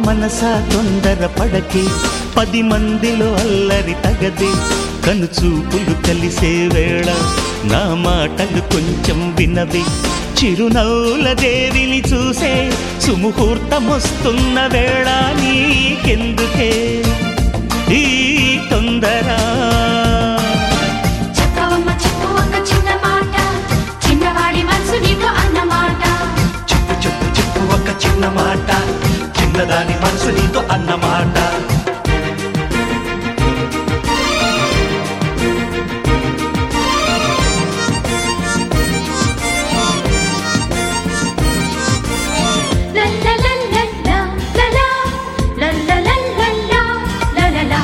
మనసా తొందర పడకే పది మందిలో అల్లరి తగదే కనుచూపులు కలిసే వేళ నా మాటలు కొంచెం వినవి చిరునవ్వుల దేవిని చూసే సుముహూర్తమొస్తున్న వేళ నీకెందుకే ఈ తొందర చెప్పవమ్మ చెప్పు ఒక చిన్న మాట చిన్నవాడి మనసు నీతో అన్నమాట చెప్పు చెప్పు చెప్పు ఒక చిన్న మాట చిన్నదాని మనసు నీతో అన్నమాట లల్లలల్లల్లా, లలా, లల్లలల్లల్లా, లలలా.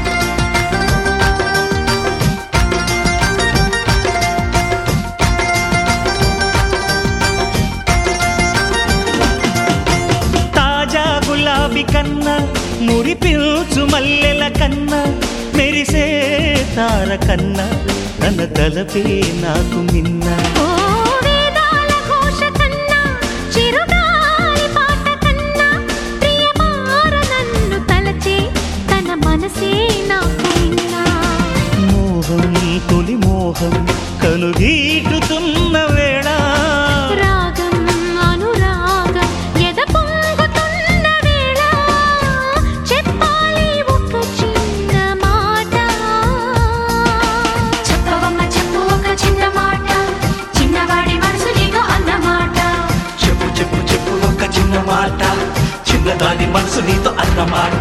తాజా గులాబీ కన్నా మురిపిల్చు మల్లెల కన్నా మెరిసే తార కన్నా తన తలపే నాకు మిన్న ఓ వేదాల ఘోష కన్నా, చిరుగాలి పాట కన్నా, ప్రియమార నన్ను తలచే తన మనసే నాకు విన్నా. మోహం తొలి మోహం కలుగీటుతున్న వేళ రాగం అనురాగం ఎద పొంగుతున్న వేళ చెప్పాలి ఒక చిన్న మాట చెప్పవమ్మ చెప్పు ఒక చిన్న మాట చిన్నవాడి మనసు నీకు అన్నమాట చెప్పు చెప్పు చెప్పు ఒక చిన్న మాట చిన్నదాని మనసు నీతో అన్నమాట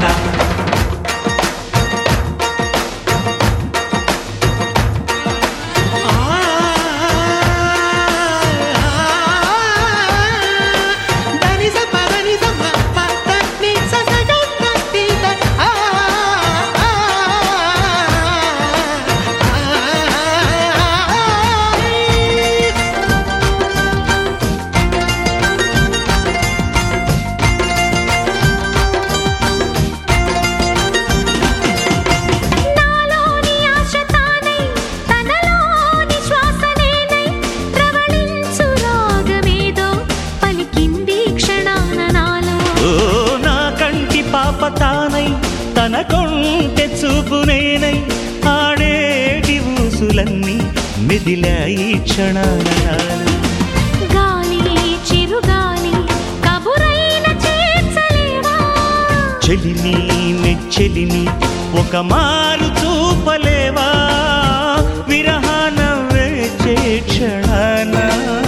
నాలోని ఆశ తానై తనలోని శ్వాస నేనై ప్రవళించు రాగమేదో పలికింది క్షణాన నాలో ఓ నా కంటి పాప తానై తన కొంటె చూపు నేనై ఆడేటి ఊసులన్నీ మెదిలాయి క్షణాన నాలో. గాలి చిరుగాలి కబురైన చేర్చలేవా చెలిని నెచ్చెలిని ఒక మారు చూపలేవా విరహాన వేచే క్షణాన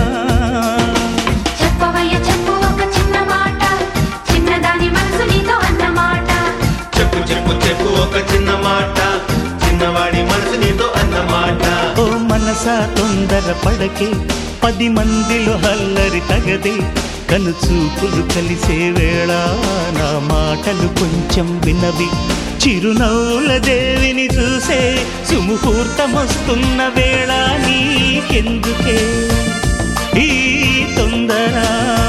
చెప్పవయ్య చెప్పు ఒక చిన్న మాట చిన్నదాని మనసు నీతో అన్నమాట చెప్పు చెప్పు చెప్పు ఒక చిన్న మాట చిన్నవాడి మనసు నీతో అన్నమాట ఓ మనసా తొందర పడకే పది మందిలో హల్లరి తగదే కనుచూపులు కలిసే వేళ నా మాటలు కొంచెం వినవి చిరునవ్వుల దేవిని చూసే సుముహూర్తమొస్తున్న వేళ నీకెందుకే ఈ తొందర